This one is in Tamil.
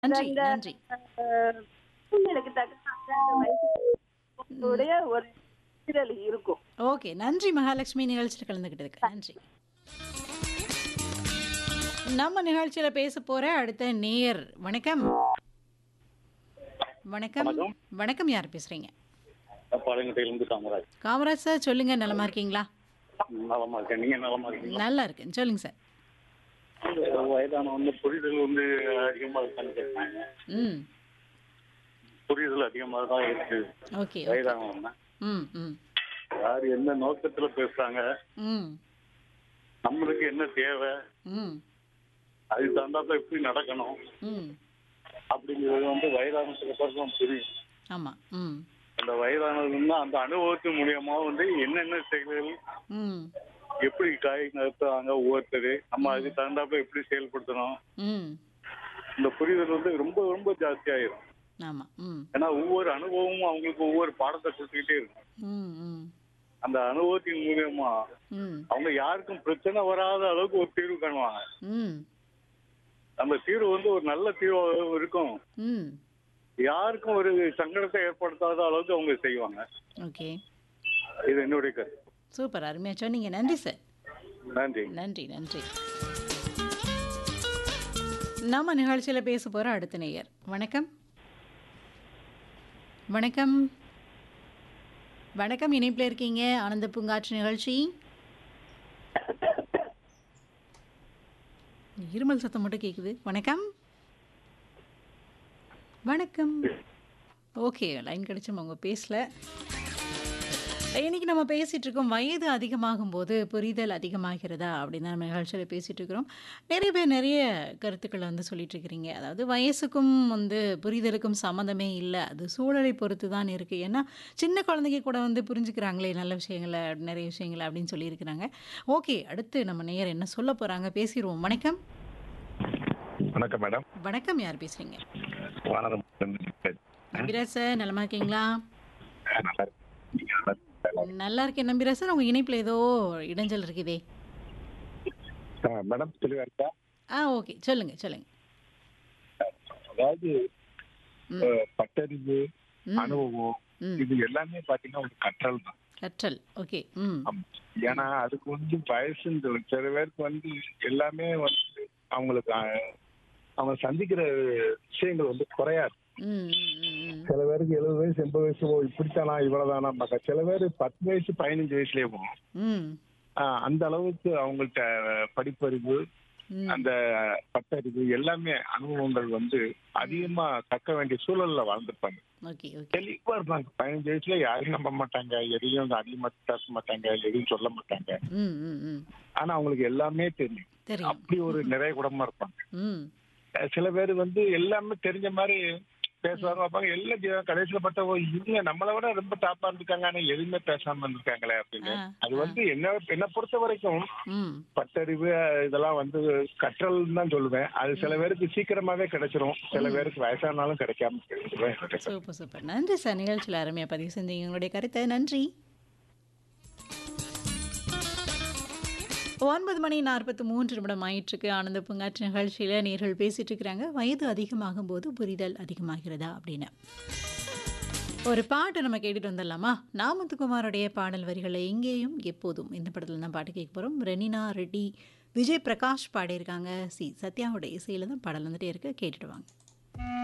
நன்றி அந்த நன்றி அஹ், சூழ்நிலைக்கு தக்க அந்த வயசுடைய ஒரு சீரழி இருக்கும் ஓகே நன்றி மகாலட்சுமி நிகழ்ச்சியில் கலந்துக்கிட்டதுக்கு நன்றி நம்ம நிகழ்ச்சியில பேச போற அடுத்த நேயர் வணக்கம் வணக்கம் வணக்கம். வணக்கம் யார் பேசுறீங்க பாளையங்கோட்டையிலிருந்து காமராஜ் காமராஜ் சார் சொல்லுங்க நலமா இருக்கீங்களா நலமா இருக்கேன் நீங்க நலமா இருக்கீங்களா நல்லா இருக்கேன் சொல்லுங்க சார் வயதான வந்து புரிதல் வந்து அதிகமா இருக்கான்னு கேட்டாங்க ம் புரிதல் அதிகமாக தான் இருக்கு ஓகே வயதானவங்க ம் ம் யார் எந்த நோக்கத்துல பேசுறாங்க ம் நம்மளுக்கு என்ன தேவை ம் அதுக்கு தகுந்தாப்புல எப்படி நடக்கணும் ம் அப்படிங்கிறது வந்து வயதானத்துக்கு அப்புறம் தான் புரியும் ஆமாம் ம் அந்த வயதானதுன்னா அந்த அனுபவத்தின் மூலியமா வந்து என்னென்ன செயல்கள் ம் எப்படி காய் நடத்துறாங்க ஒவ்வொருத்தர் நம்ம அதுக்கு தகுந்தாப்புல எப்படி செயல்படுத்தணும் ம் இந்த புரிதல் வந்து ரொம்ப ரொம்ப ஜாஸ்தியாயிரும் ஆமாம் ம் ஏன்னா ஒவ்வொரு அனுபவமும் அவங்களுக்கு ஒவ்வொரு பாடத்தை கொடுத்துக்கிட்டே இருக்கும் ம் ம் அந்த அனுபவத்தின் மூலியமா ம் அவங்க யாருக்கும் பிரச்சனை வராத அளவுக்கு ஒரு தீர்வு காணுவாங்க ம் அந்த தீர்வு வந்து ஒரு நல்ல தீர்வாக இருக்கும் ம் யாருக்கும் ஒரு சங்கடத்தை ஏற்படுத்தாத அளவுக்கு அவங்க செய்வாங்க ஓகே இது என்னுடைய கருத்து சூப்பர் அருமையாக சொன்னீங்க நன்றி சார் நன்றி நன்றி நன்றி நம்ம நிகழ்ச்சியில் பேச போகிற அடுத்த நேயர் வணக்கம் வணக்கம் வணக்கம் இணைப்பில் இருக்கீங்க ஆனந்த பூங்காற்று நிகழ்ச்சி இருமல் சத்தம் மட்டும் கேட்குது வணக்கம் வணக்கம் ஓகே லைன் கிடைச்சும் அவங்க பேசல இன்னைக்கு நம்ம பேசிட்டு இருக்கோம் வயது அதிகமாகும் போது புரிதல் அதிகமாகிறதா அப்படின்னு தான் நம்ம நிகழ்ச்சியில் பேசிட்டு இருக்கிறோம் நிறைய பேர் நிறைய கருத்துக்களை வந்து சொல்லிட்டு இருக்கிறீங்க அதாவது வயசுக்கும் வந்து புரிதலுக்கும் சம்மந்தமே இல்லை அது சூழலை பொறுத்து தான் இருக்கு ஏன்னா சின்ன குழந்தைங்க கூட வந்து புரிஞ்சுக்கிறாங்களே நல்ல விஷயங்களை நிறைய விஷயங்களை அப்படின்னு சொல்லியிருக்கிறாங்க ஓகே அடுத்து நம்ம நேயர் என்ன சொல்ல போறாங்க பேசிடுவோம் வணக்கம் வணக்கம் மேடம் வணக்கம் யார் பேசுறீங்க வானரம் நம்பிராஜ் சார் நலமா இருக்கீங்களா நல்லா இருக்கு. நீங்க நல்லா இருக்கீங்களா? நல்லா இருக்கேன் நம்பிராஜ் சார் உங்க இணைப்பில் ஏதோ இடைஞ்சல் இருக்குதே ஆ, மேடம் தெளிவா இருக்கா ஆ ஓகே சொல்லுங்க சொல்லுங்க அதாவது ம். அஹ், பட்டறிவு ம், அனுபவம் ம். இது எல்லாமே பாத்தீங்கன்னா ஒரு கற்றல் தான் கற்றல் ஓகே ம் ஆமா. ஏன்னா அதுக்கு வந்து வயசுன்ற சில பேருக்கு வந்து எல்லாமே வந்து அவங்களுக்கு அஹ், அவங்க சந்திக்கிற விஷயங்கள் வந்து குறையாது ம் ம், ம், ம். சில பேருக்கு எழுபது வயசு எண்பது வயசு ஓ இப்படித்தானா இவ்வளவுதானா பார்க்க சில பேர் பத்து வயசு பதினஞ்சு வயசுலயே போகும் ம் ஆஹ், அந்த அளவுக்கு அவங்கள்ட்ட படிப்பறிவு ம். அந்த பட்டறிவு எல்லாமே அனுபவங்கள் வந்து அதிகமா கற்க வேண்டிய சூழல்ல வாழ்ந்துருப்பாங்க ஓகே ஓகே தெளிவா இருப்பாங்க பதினஞ்சு வயசுல யாரையும் நம்ப மாட்டாங்க எதையும் அதிகமா பேச மாட்டாங்க எதையும் சொல்ல மாட்டாங்க ம் ம் ம் ஆனா அவங்களுக்கு எல்லாமே தெரியும் தெரியும் அப்படி ஒரு நிறைய குடமா இருப்பாங்க ம் அஹ் சில பேர் வந்து எல்லாமே தெரிஞ்ச மாதிரி பேசுவாங்க வைப்பாங்க எல்லாம் ஜீவ- கடைசியில பார்த்தா ஓ இவங்க நம்மளை விட ரொம்ப டாப்பா இருந்திருக்காங்க ஆனா எதுவுமே பேசாம இருந்திருக்காங்களே அப்படின்னு ஆ, அது ஆ. வந்து என்ன என்ன பொறுத்த வரைக்கும் ம் பட்டறிவு அஹ், இதெல்லாம் வந்து கற்றல் தான் சொல்லுவேன் அது சில பேருக்கு சீக்கிரமாவே கிடைச்சிரும் சில பேருக்கு வயசானாலும் கிடைக்காம போயிடும். சூப்பர் சூப்பர் நன்றி சார் நிகழ்ச்சியில் அருமையாக பதிவு செஞ்சீங்க உங்களுடைய கருத்தை நன்றி ஒன்பது மணி நாற்பத்தி மூன்று நிமிடம் ஆயிற்றுக்கு ஆனந்த பூங்காற்று நிகழ்ச்சியில் நேர்கள் பேசிட்டு இருக்கிறாங்க வயது அதிகமாகும் போது புரிதல் அதிகமாகிறதா அப்படின்னு ஒரு பாட்டு நம்ம கேட்டுட்டு வந்துடலாமா நாமத்துக்குமாரோடைய பாடல் வரிகளை எங்கேயும் எப்போதும் இந்த படத்தில் தான் பாட்டு கேட்க போகிறோம் ரெனினா ரெட்டி விஜய் பிரகாஷ் பாடியிருக்காங்க சி சத்யாவோட இசையில் தான் பாடல் வந்துட்டே இருக்கு கேட்டுட்டு வாங்க